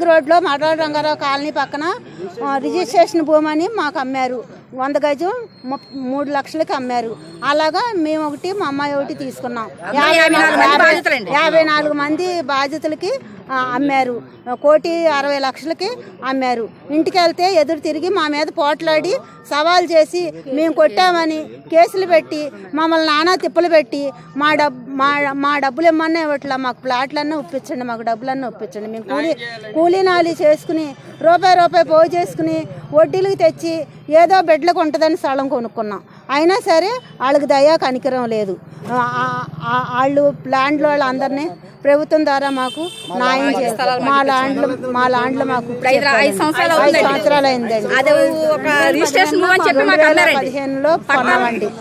రోడ్లో మడల రంగారావు కాలనీ పక్కన ఆ, రిజిస్ట్రేషన్ భూమి అని మాకు అమ్మారు వంద గజం ము- మూడు లక్షలకి అమ్మారు అలాగా మేము ఒకటి మా అమ్మాయి ఒకటి తీసుకున్నాం యాభై నాలుగు- యాభై- యాభై నాలుగు మంది బాధితులకి ఆ, అమ్మారు కోటి అరవై లక్షలకి అమ్మారు ఇంటికి వెళ్తే ఎదురు తిరిగి మా మీద పోట్లాడి సవాల్ చేసి మేము కొట్టామని కేసులు పెట్టి మమ్మల్ని నానా తిప్పలు పెట్టి మా డబ్ మా మా డబ్బులు ఇమ్మన్నా ఇవ్వట్లా మాకు ప్లాట్లన్నీ ఒప్పించండి మాకు డబ్బులన్నీ ఒప్పించండి మేము కూలీ కూలీ నాలి చేసుకుని రూపాయి రూపాయి పోగు చేసుకుని వడ్డీలకు తెచ్చి ఏదో బెడ్లకు ఉంటుందని స్థలం కొనుక్కున్నాం అయినా సరే వాళ్ళకి దయా కనికరం లేదు ఆ- ఆ- ఆ- వాళ్ళు ల్యాండ్లో వాళ్ళందరినీ ప్రభుత్వం ద్వారా మాకు న్యాయం చేస్తారు మా ల్యాండ్లు మా ల్యాండ్లు మాకు ఐదు ఐదు సంవత్సరాలు ఐదు అవుతుందండి. సంవత్సరాలు అయిందండి అది ఒక రిజిస్ట్రేషన్ భూమి అని చెప్పి మాకు అన్నారండి పదిహేనులో కొన్నామండి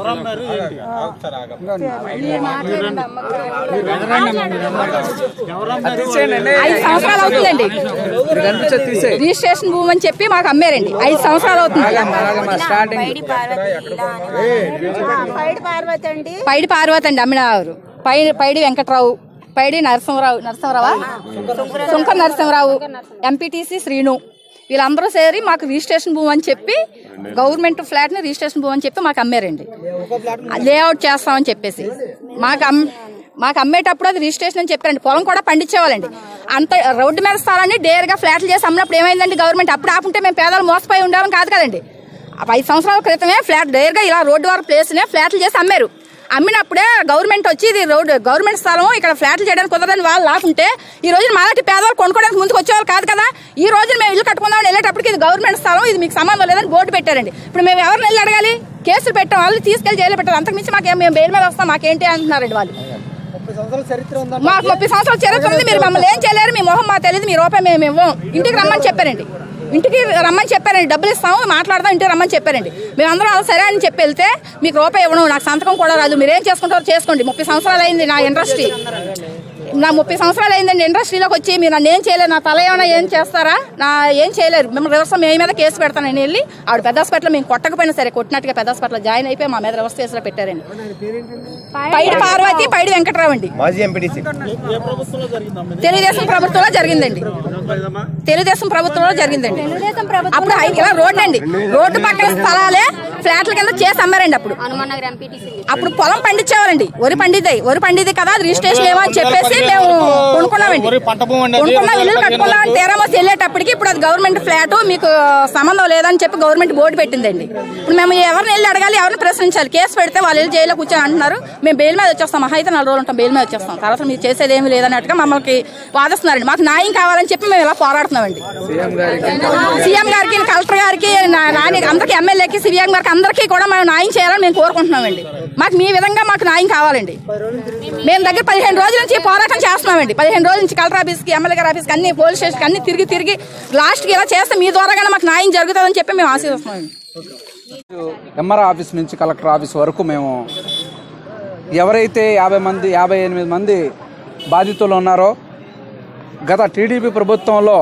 ఐదు సంవత్సరాలు అవుతుందండి రిజిస్ట్రేషన్ భూమి అని చెప్పి మాకు అమ్మారండి ఐదు సంవత్సరాలు అవుతుంది పైడి పార్వతి అండి పైడి పార్వతి అండి అమ్మినారు పై పైడి వెంకట్రావు పైడి నరసింహరావు నరసింహరావా సుంకర నరసింహరావు ఎంపీటీసీ శ్రీను వీళ్ళందరూ సేరి మాకు రిజిస్ట్రేషన్ భూమి అని చెప్పి గవర్నమెంట్ ఫ్లాట్ ని రిజిస్ట్రేషన్ భూమి అని చెప్పి మాకు అమ్మారండి లేఅవుట్ చేస్తామని చెప్పేసి మాకు అమ్ మాకు అమ్మేటప్పుడు అది రిజిస్ట్రేషన్ అని చెప్పారండి పొలం కూడా పండించేవాళ్ళండి అంత రోడ్డు మీద స్థలాన్ని డేర్గా ఫ్లాట్లు చేసి అమ్మినప్పుడు ఏమైందండి గవర్నమెంట్ అప్పుడు ఆపుంటే మేము పేదలు మోసపోయి ఉండాలని కాదు కదండి ఆ ఐదు సంవత్సరాల క్రితమే ఫ్లాట్ డైర్గా ఇలా రోడ్డు వారి ప్లేస్నే ఫ్లాట్లు చేసి అమ్మారు అమ్మినప్పుడే గవర్నమెంట్ వచ్చి ఇది రోడ్డు గవర్నమెంట్ స్థలం ఇక్కడ ఫ్లాట్లు చేయడానికి కుదరదని వాళ్ళు లాకుంటే ఈ రోజు మాలాంటి పేదవాళ్ళు కొనుక్కోవడానికి ముందుకు వచ్చేవాళ్ళు కాదు కదా ఈ రోజు మేము ఇల్లు కట్టుకుందామని వెళ్ళేటప్పటికి ఇది గవర్నమెంట్ స్థలం ఇది మీకు సంబంధం లేదని బోర్డు పెట్టారండి ఇప్పుడు మేము ఎవరిని వెళ్ళి అడగాలి కేసులు పెట్టాం వాళ్ళు తీసుకెళ్లి జైలు పెట్టారు అంతకుమించి మాకేం మేము బెయిల్ మీద వస్తాం మాకేంటి అంటున్నారండి వాళ్ళు మాకు ముప్పై సంవత్సరాల చరిత్ర ఉంది మీరు మమ్మల్ని ఏం చేయలేరు మీ మొహం మాకు తెలియదు మీ రూపాయి మేము ఇవ్వం ఇంటికి రమ్మని చెప్పారండి ఇంటికి రమ్మని చెప్పారండి డబ్బులు ఇస్తాము మాట్లాడదాం ఇంటికి రమ్మని చెప్పారండి మేమందరం అలా సరే అని చెప్పి వెళ్తే మీకు రూపాయి ఇవ్వను నాకు సంతకం కూడా రాదు మీరు ఏం చేసుకుంటారో చేసుకోండి ముప్పై సంవత్సరాలు అయింది నా ఇండస్ట్రీ నా ముప్పై సంవత్సరాలు అయిందండి ఇండస్ట్రీలోకి వచ్చి మీరు నన్ను ఏం చేయలేరు నా తల ఏమైనా ఏం చేస్తారా నా ఏం చేయలేరు మేము రివర్స్ మీ మీద కేసు పెడతాను నేను వెళ్ళి ఆవిడ పెద్ద హాస్పిటల్ మేము కొట్టకపోయినా సరే కొట్టినట్టుగా పెద్ద హాస్పిటల్ జాయిన్ అయిపోయి మా మీద రివర్స్ కేసులో పెట్టారండి పైడి పార్వతి పైడి వెంకట్రావు అండి మాజీ ఎంపీటీసీ తెలుగుదేశం ప్రభుత్వంలో జరిగిందండి తెలుగుదేశం ప్రభుత్వంలో జరిగిందండి అప్పుడు హై- ఇలా రోడ్డు అండి రోడ్డు పక్కన స్థలాలే ఫ్లాట్ల కింద చేసి అమ్మారండి అప్పుడు అప్పుడు పొలం పండించేవారండి వరి పండిద్దాయి వరి పండిద్ది కదా అది రిజిస్ట్రేషన్ ఏమో అని చెప్పేసి మేము కొనుక్కున్నామండి కొనుక్కున్నాం ఇల్లు కట్టుకున్నాం తీరామోసి వెళ్ళేటప్పటికి ఇప్పుడు అది గవర్నమెంట్ ఫ్లాట్ మీకు సంబంధం లేదని చెప్పి గవర్నమెంట్ బోర్డు పెట్టిందండి ఇప్పుడు మేము ఎవరిని వెళ్ళి అడగాలి ఎవరిని ప్రశ్నించాలి కేసు పెడితే వాళ్ళు వెళ్ళి జైల్లో కూర్చొని అంటున్నారు మేము బెయిల్ మీద వచ్చేస్తాం మహా అయితే నాలుగు రోజులు ఉంటాం బెయిల్ మీద వచ్చేస్తాం తర్వాత మీరు చేసేది ఏమీ లేదన్నట్టుగా మమ్మల్ని వాదిస్తున్నారండి మాకు న్యాయం కావాలని చెప్పి మేము ఇలా పోరాడుతున్నామండి సీఎం గారికి కలెక్టర్ గారికి నా- నాని అందరికి ఎమ్మెల్యేకి సీఎం గారికి అందరికీ కూడా మేము న్యాయం చేయాలని మేము కోరుకుంటున్నామండి మాకు మీ విధంగా మాకు న్యాయం కావాలండి మేము దగ్గర పదిహేను రోజుల నుంచి పోరాటం చేస్తున్నామండి పదిహేను రోజుల నుంచి కలెక్టర్ ఆఫీస్కి ఎమ్మెల్యే గారి ఆఫీస్కి అన్ని పోలీస్ స్టేషన్కి అన్ని తిరిగి తిరిగి లాస్ట్కి ఇలా చేస్తే మీ ద్వారాగానే మాకు న్యాయం జరుగుతుందని చెప్పి మేము ఆశిస్తున్నామండి ఎంఆర్ ఆఫీస్ నుంచి కలెక్టర్ ఆఫీస్ వరకు మేము ఎవరైతే యాభై మంది యాభై ఎనిమిది మంది బాధితులు ఉన్నారో గత టీడీపీ ప్రభుత్వంలో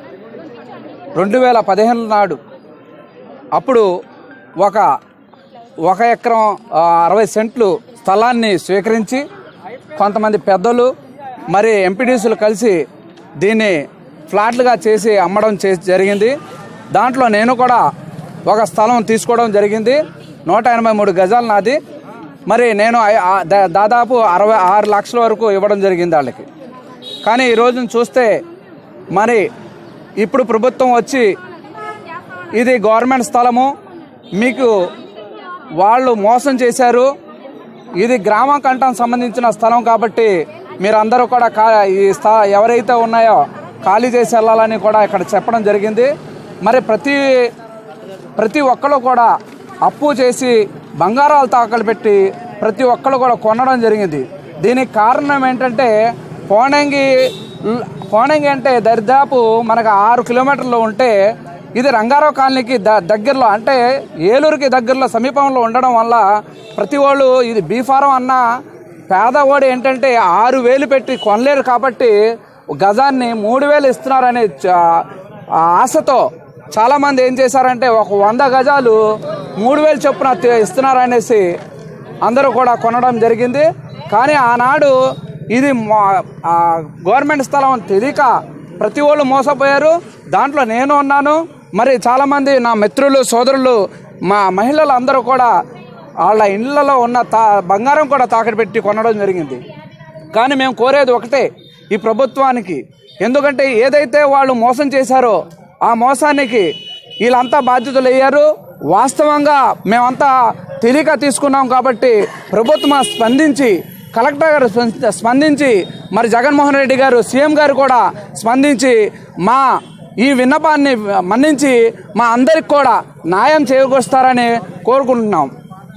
రెండు వేల పదిహేను నాడు అప్పుడు ఒక ఒక ఎకరం ఆ, అరవై సెంట్లు స్థలాన్ని స్వీకరించి కొంతమంది పెద్దలు మరి ఎంపీడీసీలు కలిసి దీన్ని ఫ్లాట్లుగా చేసి అమ్మడం చేసి జరిగింది దాంట్లో నేను కూడా ఒక స్థలం తీసుకోవడం జరిగింది నూట ఎనభై మూడు గజాలు నాది మరి నేను ఐ- ఆ- దా- దాదాపు అరవై ఆరు లక్షల వరకు ఇవ్వడం జరిగింది వాళ్ళకి కానీ ఈ రోజున చూస్తే మరి ఇప్పుడు ప్రభుత్వం వచ్చి ఇది గవర్నమెంట్ స్థలము మీకు వాళ్ళు మోసం చేశారు ఇది గ్రామ కంఠం సంబంధించిన స్థలం కాబట్టి మీరందరూ కూడా కా ఈ స్థా ఎవరైతే ఉన్నాయో ఖాళీ చేసి వెళ్ళాలని కూడా ఇక్కడ చెప్పడం జరిగింది మరి ప్రతి ప్రతి ఒక్కరు కూడా అప్పు చేసి బంగారాలు తాకలు పెట్టి ప్రతి ఒక్కరు కూడా కొనడం జరిగింది దీనికి కారణం ఏంటంటే పోనంగి పోనంగి అంటే దరిదాపు మనకు ఆరు కిలోమీటర్లు ఉంటే ఇది రంగారావు కాలనీకి ద దగ్గరలో అంటే ఏలూరుకి దగ్గరలో సమీపంలో ఉండడం వల్ల ప్రతి వాళ్ళు ఇది బీఫారం అన్న పేదవాడు ఏంటంటే ఆరు వేలు పెట్టి కొనలేరు కాబట్టి గజాన్ని మూడు వేలు ఇస్తున్నారనే చ- ఆ ఆశతో చాలా మంది ఏం చేశారంటే ఒక వంద గజాలు మూడు వేలు చొప్పున తి- ఇస్తున్నారనేసి అందరూ కూడా కొనడం జరిగింది కానీ ఆనాడు ఇది మా- ఆ గవర్నమెంట్ స్థలం తెలియక ప్రతి వాళ్ళు మోసపోయారు దాంట్లో నేను ఉన్నాను మరి చాలామంది నా మిత్రులు సోదరులు మా మహిళలు అందరూ కూడా వాళ్ళ ఇళ్ళలో ఉన్న తా బంగారం కూడా తాకట్టు పెట్టి కొనడం జరిగింది కానీ మేము కోరేది ఒకటే ఈ ప్రభుత్వానికి ఎందుకంటే ఏదైతే వాళ్ళు మోసం చేశారో ఆ మోసానికి వీళ్ళంతా బాధ్యతలు అయ్యారు వాస్తవంగా మేమంతా తెలియక తీసుకున్నాం కాబట్టి ప్రభుత్వం స్పందించి కలెక్టర్ గారు స్పంద- స్పందించి మరి జగన్మోహన్ రెడ్డి గారు సీఎం గారు కూడా స్పందించి మా ఈ విన్నపాన్ని మన్నించి మా అందరికి కూడా న్యాయం చేకూరుస్తారని కోరుకుంటున్నాం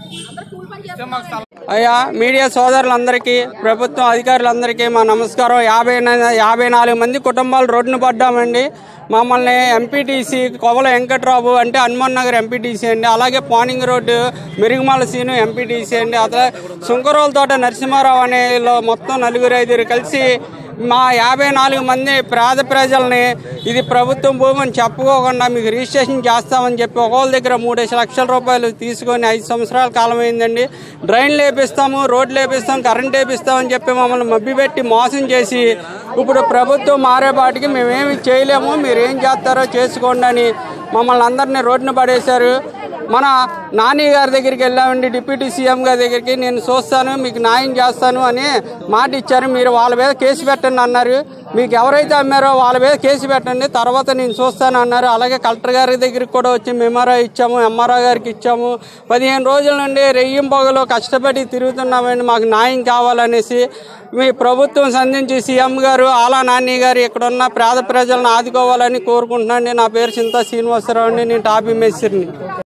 అయ్యా మీడియా సోదరులందరికీ ప్రభుత్వం అధికారులందరికీ మా నమస్కారం యాభై న- యాభై నాలుగు మంది కుటుంబాలు రోడ్డున పడ్డామండి మమ్మల్ని ఎంపీటీసీ కొవల వెంకట్రావు అంటే హనుమాన్ నగర్ ఎంపీటీసీ అండి అలాగే పానింగ్ రోడ్డు మెరుగుమాల సీను ఎంపీటీసీ అండి అట్లా సుంకరోల తోట నరసింహారావు అనే వీళ్ళు మొత్తం నలుగురు ఐదుగురు కలిసి మా యాభై నాలుగు మంది పేద ప్రజల్ని ఇది ప్రభుత్వం భూమి అని చెప్పుకోకుండా మీకు రిజిస్ట్రేషన్ చేస్తామని చెప్పి ఒకళ్ళ దగ్గర మూడేసి లక్షల రూపాయలు తీసుకొని ఐదు సంవత్సరాల కాలం అయిందండి డ్రైన్లు వేపిస్తాము రోడ్లు వేపిస్తాం కరెంట్ వేపిస్తామని చెప్పి మమ్మల్ని మభ్యపెట్టి మోసం చేసి ఇప్పుడు ప్రభుత్వం మారేపాటికి మేమేమి చేయలేము మీరు ఏం చేస్తారో చేసుకోండి అని మమ్మల్ని అందరినీ రోడ్డున పడేశారు మన నాని గారి దగ్గరికి వెళ్ళామండి డిప్యూటీ సీఎం గారి దగ్గరికి నేను చూస్తాను మీకు న్యాయం చేస్తాను అని మాట ఇచ్చారు మీరు వాళ్ళ మీద కేసు పెట్టండి అన్నారు మీకు ఎవరైతే అమ్మారో వాళ్ళ మీద కేసు పెట్టండి తర్వాత నేను చూస్తాను అన్నారు అలాగే కలెక్టర్ గారి దగ్గరికి కూడా వచ్చి మెమోరా ఇచ్చాము ఎంఆర్ఓ గారికి ఇచ్చాము పదిహేను రోజుల నుండి రెయ్యం పొగలో కష్టపడి తిరుగుతున్నామండి మాకు న్యాయం కావాలనేసి మీ ప్రభుత్వం సంధించి సీఎం గారు ఆలా నాని గారు ఇక్కడున్న పేద ప్రజలను ఆదుకోవాలని కోరుకుంటున్నాను నా పేరు చింతా శ్రీనివాసరావు అండి నేను టాపీ మేస్త్రిని